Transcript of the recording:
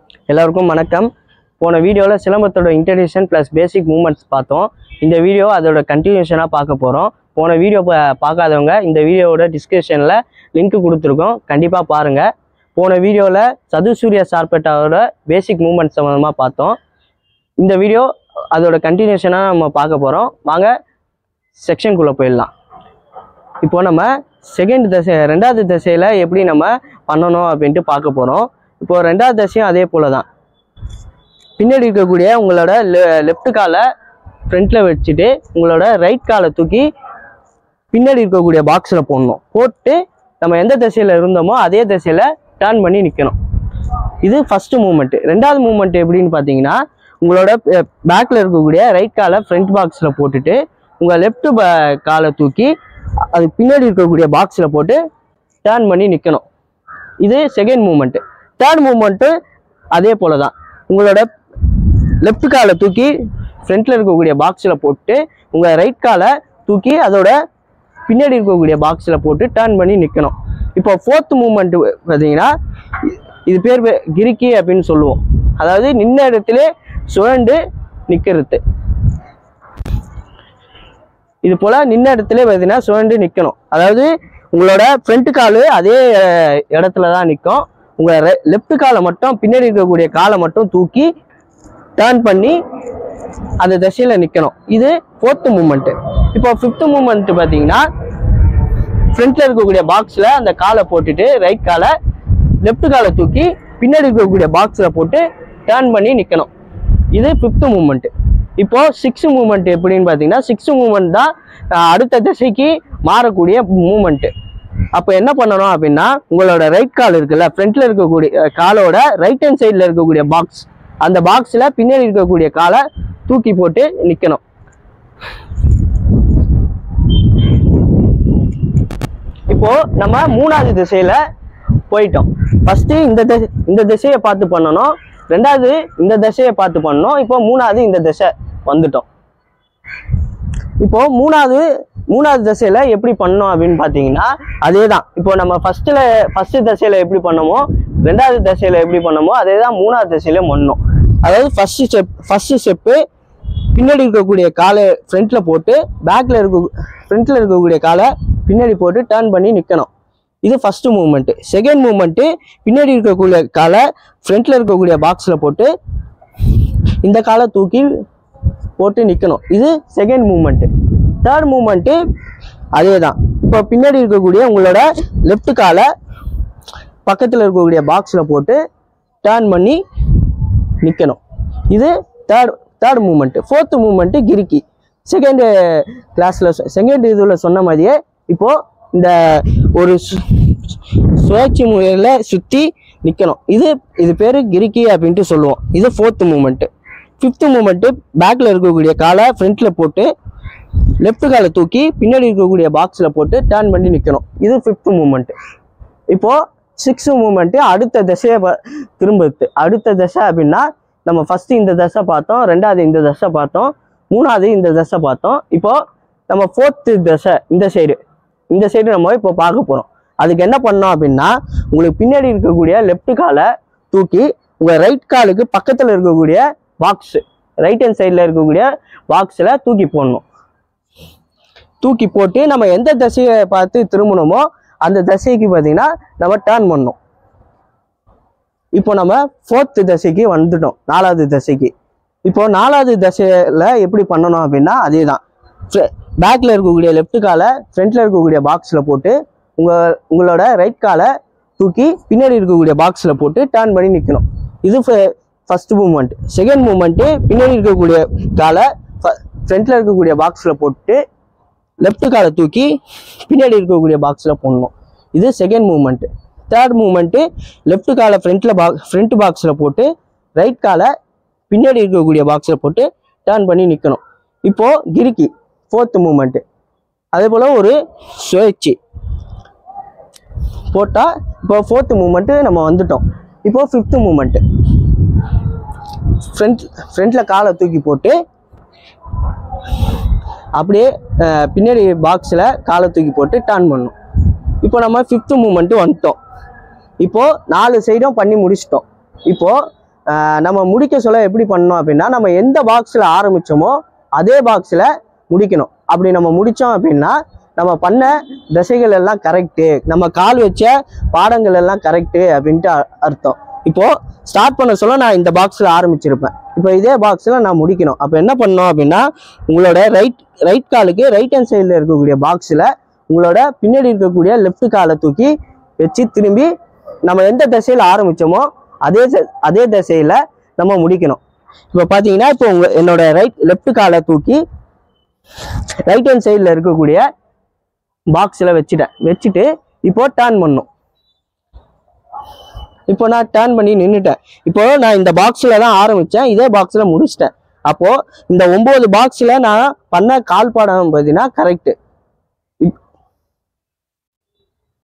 எல்லாருக்கும் வணக்கம் போன வீடியோவில் சிலம்பத்தோட இன்ட்ரடியூஷன் ப்ளஸ் பேசிக் மூமெண்ட்ஸ் பார்த்தோம் இந்த வீடியோ அதோட கண்டினியூஷனாக பார்க்க போகிறோம் போன வீடியோ பார்க்காதவங்க இந்த வீடியோவோட டிஸ்கிரிப்ஷனில் லிங்க் கொடுத்துருக்கோம் கண்டிப்பாக பாருங்கள் போன வீடியோவில் சதுசூரிய சார்பேட்டாவோட பேசிக் மூமெண்ட்ஸ் சம்மந்தமாக பார்த்தோம் இந்த வீடியோ அதோட கண்டினியூஷனாக நம்ம பார்க்க போகிறோம் வாங்க செக்ஷனுக்குள்ளே போயிடலாம் இப்போ நம்ம செகண்ட் தசை ரெண்டாவது தசையில் எப்படி நம்ம பண்ணணும் அப்படின்ட்டு பார்க்க போகிறோம் இப்போ ரெண்டாவது தசையும் அதே போல தான் பின்னாடி இருக்கக்கூடிய உங்களோட லெஃப்ட் காலை ஃப்ரண்ட்டில் வச்சுட்டு உங்களோட ரைட் காலை தூக்கி பின்னாடி இருக்கக்கூடிய பாக்ஸில் போடணும் போட்டு நம்ம எந்த திசையில் இருந்தோமோ அதே திசையில் டர்ன் பண்ணி நிற்கணும் இது ஃபர்ஸ்ட் மூமெண்ட் ரெண்டாவது மூமெண்ட் எப்படின்னு பார்த்தீங்கன்னா உங்களோட பேக்கில் இருக்கக்கூடிய ரைட் காலை ஃப்ரண்ட் பாக்ஸில் போட்டுட்டு உங்கள் லெஃப்ட் காலை தூக்கி அது பின்னாடி இருக்கக்கூடிய பாக்ஸில் போட்டு டர்ன் பண்ணி நிற்கணும் இது செகண்ட் மூமெண்ட்டு தேர்ட் மூமெண்ட்டு அதே போல தான் உங்களோட லெஃப்ட் காலை தூக்கி ஃப்ரண்ட்டில் இருக்கக்கூடிய பாக்ஸில் போட்டு உங்கள் ரைட் காலை தூக்கி அதோட பின்னாடி இருக்கக்கூடிய பாக்ஸில் போட்டு டர்ன் பண்ணி நிற்கணும் இப்போ ஃபோர்த் மூமெண்ட் பார்த்தீங்கன்னா இது பேர் வே- கிரிக்கி அப்படின்னு சொல்லுவோம் அதாவது நின்ன இடத்துல சுழண்டு நிற்கிறது இது போல் நின்ன இடத்துல பார்த்தீங்கன்னா சுழண்டு நிற்கணும் அதாவது உங்களோட ஃப்ரண்ட் காலு அதே அஹ், இடத்துல தான் நிற்கும் உங்கள் லெஃப்ட் காலை மட்டும் பின்னாடி இருக்கக்கூடிய காலை மட்டும் தூக்கி டர்ன் பண்ணி அந்த திசையில் நிற்கணும் இது ஃபோர்த்து மூமெண்ட்டு இப்போ ஃபிஃப்த்து மூமெண்ட் பார்த்தீங்கன்னா ஃப்ரண்ட்டில் இருக்கக்கூடிய பாக்ஸில் அந்த காலை போட்டுட்டு ரைட் காலை லெஃப்ட் காலை தூக்கி பின்னாடி இருக்கக்கூடிய பாக்ஸில் போட்டு டர்ன் பண்ணி நிற்கணும் இது ஃபிஃப்த்து மூமெண்ட்டு இப்போ சிக்ஸ் மூமெண்ட் எப்படின்னு பார்த்தீங்கன்னா சிக்ஸ் மூமெண்ட் தான் அஹ், அடுத்த திசைக்கு மாறக்கூடிய மூமெண்ட்டு அப்போ என்ன பண்ணணும் அப்படின்னா உங்களோட ரைட் கால் இருக்குல்ல ஃப்ரண்ட்ல இருக்கக்கூடிய அஹ், காலோட ரைட் ஹேண்ட் சைடில் இருக்கக்கூடிய பாக்ஸ் அந்த பாக்ஸில் பின்னாடி இருக்கக்கூடிய காலை தூக்கி போட்டு நிற்கணும் இப்போ நம்ம மூணாவது திசையில போயிட்டோம் ஃபர்ஸ்ட் இந்த திசை இந்த திசையை பார்த்து பண்ணணும் ரெண்டாவது இந்த திசையை பார்த்து பண்ணணும் இப்போ மூணாவது இந்த திசை வந்துட்டோம் இப்போ மூணாவது மூணாவது திசையில எப்படி பண்ணோம் அப்படின்னு பார்த்தீங்கன்னா அதே தான் இப்போ நம்ம ஃபர்ஸ்ட்ல ஃபர்ஸ்ட் திசையில எப்படி பண்ணோமோ ரெண்டாவது திசையில எப்படி பண்ணோமோ அதே தான் மூணாவது திசையில பண்ணணும் அதாவது ஃபர்ஸ்ட் ஸ்டெப் ஃபர்ஸ்ட் ஸ்டெப்பு பின்னாடி இருக்கக்கூடிய காலை ஃப்ரண்ட்ல போட்டு பேக்ல இருக்க ஃப்ரண்ட்ல இருக்கக்கூடிய காலை பின்னாடி போட்டு டர்ன் பண்ணி நிற்கணும் இது ஃபர்ஸ்ட் மூவ்மெண்ட் செகண்ட் மூவ்மெண்ட் பின்னாடி இருக்கக்கூடிய காலை ஃப்ரண்ட்ல இருக்கக்கூடிய பாக்ஸ்ல போட்டு இந்த காலை தூக்கி போட்டு நிற்கணும் இது செகண்ட் மூமெண்ட்டு தேர்ட் மூமெண்ட்டு அதே தான் இப்போ பின்னாடி இருக்கக்கூடிய உங்களோட லெஃப்ட் காலை பக்கத்தில் இருக்கக்கூடிய பாக்ஸில் போட்டு டர்ன் பண்ணி நிற்கணும் இது third third movement fourth movement கிரிக்கி செகண்டு கிளாஸில் செகண்ட் இதில் சொன்ன மாதிரியே இப்போது இந்த ஒரு சு- சுழற்சி முறையில் சுற்றி நிற்கணும் இது இது பேர் கிரிக்கி அப்படின்ட்டு சொல்லுவோம் இது ஃபோர்த்து மூமெண்ட்டு ஃபிஃப்த்து மூமெண்ட்டு பேக்கில் இருக்கக்கூடிய காலை ஃப்ரண்ட்டில் போட்டு லெஃப்ட் காலை தூக்கி பின்னாடி இருக்கக்கூடிய பாக்ஸில் போட்டு டர்ன் பண்ணி நிற்கணும் இது ஃபிஃப்த்து மூமெண்ட்டு இப்போது சிக்ஸ்த்து மூமெண்ட்டு அடுத்த திசையை ப- திரும்புது அடுத்த திசை அப்படின்னா நம்ம ஃபஸ்ட்டு இந்த திசை பார்த்தோம் ரெண்டாவது இந்த திசை பார்த்தோம் மூணாவது இந்த திசை பார்த்தோம் இப்போது நம்ம ஃபோர்த்து திசை இந்த சைடு இந்த சைடு நம்ம இப்போ பார்க்க போகிறோம் அதுக்கு என்ன பண்ணோம் அப்படின்னா உங்களுக்கு பின்னாடி இருக்கக்கூடிய லெஃப்ட் காலை தூக்கி உங்கள் ரைட் காலுக்கு பக்கத்தில் இருக்கக்கூடிய பாக்ஸ் ரைட் ஹேண்ட் சைடில் இருக்கக்கூடிய பாக்ஸில் தூக்கி போடணும் தூக்கி போட்டு நம்ம எந்த திசையை பார்த்து திரும்பணுமோ அந்த திசைக்கு பார்த்தீங்கன்னா நம்ம டர்ன் பண்ணணும் இப்போ நம்ம ஃபோர்த்து திசைக்கு வந்துட்டோம் நாலாவது திசைக்கு இப்போ நாலாவது திசையில எப்படி பண்ணணும் அப்படின்னா அதே தான் பேக்கில் இருக்கக்கூடிய லெஃப்ட் காலை ஃப்ரண்ட்டில் இருக்கக்கூடிய பாக்ஸில் போட்டு உங்கள் உங்களோட ரைட் காலை தூக்கி பின்னாடி இருக்கக்கூடிய பாக்ஸில் போட்டு டர்ன் பண்ணி நிற்கணும் இது ஃபர்ஸ்ட் மூமெண்ட் செகண்ட் மூமெண்ட்டு பின்னாடி இருக்கக்கூடிய காலை ஃப்ரண்ட்டில் இருக்கக்கூடிய பாக்ஸில் போட்டு லெஃப்ட் காலை தூக்கி பின்னாடி இருக்கக்கூடிய பாக்ஸில் போடணும் இது second movement third movement left காலை ஃப்ரண்ட்டில் பா ஃப்ரண்ட் பாக்ஸில் போட்டு ரைட் காலை பின்னாடி இருக்கக்கூடிய பாக்ஸில் போட்டு டர்ன் பண்ணி நிற்கணும் இப்போது கிரிக்கி ஃபோர்த் மூமெண்ட்டு அதே போல் ஒரு சுழற்சி போட்டால் இப்போ ஃபோர்த்து மூமெண்ட்டு நம்ம வந்துட்டோம் இப்போ ஃபிஃப்த்து மூமெண்ட்டு ஃப்ரண்ட் ஃப்ரண்ட்டில் காலை தூக்கி போட்டு அப்படியே அஹ், பின்னாடி பாக்ஸில் காலை தூக்கி போட்டு டர்ன் பண்ணணும் இப்போ நம்ம ஃபிஃப்த்து மூமெண்ட்டு வந்துட்டோம் இப்போது நாலு சைடும் பண்ணி முடிச்சிட்டோம் இப்போது நம்ம முடிக்க சொல்ல எப்படி பண்ணணும் அப்படின்னா நம்ம எந்த பாக்ஸில் ஆரம்பிச்சோமோ அதே பாக்ஸில் முடிக்கணும் அப்படி நம்ம முடித்தோம் அப்படின்னா நம்ம பண்ண திசைகள் எல்லாம் கரெக்டு நம்ம கால் வச்ச பாடங்கள் எல்லாம் கரெக்டு அப்படின்ட்டு அ- அர்த்தம் இப்போ ஸ்டார்ட் பண்ண சொல்ல நான் இந்த பாக்ஸில் ஆரம்பிச்சிருப்பேன் இப்போ இதே பாக்ஸில் நான் முடிக்கணும் அப்போ என்ன பண்ணணும் அப்படின்னா உங்களோட ரைட் ரைட் காலுக்கு ரைட் ஹேண்ட் சைடில் இருக்கக்கூடிய பாக்ஸில் உங்களோட பின்னாடி இருக்கக்கூடிய லெஃப்ட் காலை தூக்கி வச்சு திரும்பி நம்ம எந்த திசையில் ஆரம்பிச்சோமோ அதே தி- அதே திசையில் நம்ம முடிக்கணும் இப்போ பார்த்தீங்கன்னா இப்போ உங்க என்னோட ரைட் லெஃப்ட் காலை தூக்கி ரைட் ஹேண்ட் சைடில் இருக்கக்கூடிய பாக்ஸில் வச்சுட்டேன் வச்சுட்டு இப்போ டர்ன் பண்ணும் இப்போ நான் டர்ன் பண்ணி நின்றுட்டேன் இப்போ நான் இந்த பாக்ஸில் தான் ஆரம்பித்தேன் இதே பாக்ஸில் முடிச்சிட்டேன் அப்போ இந்த ஒன்பது பாக்ஸில் நான் பண்ண கால் பாடம் பார்த்தீங்கன்னா கரெக்டு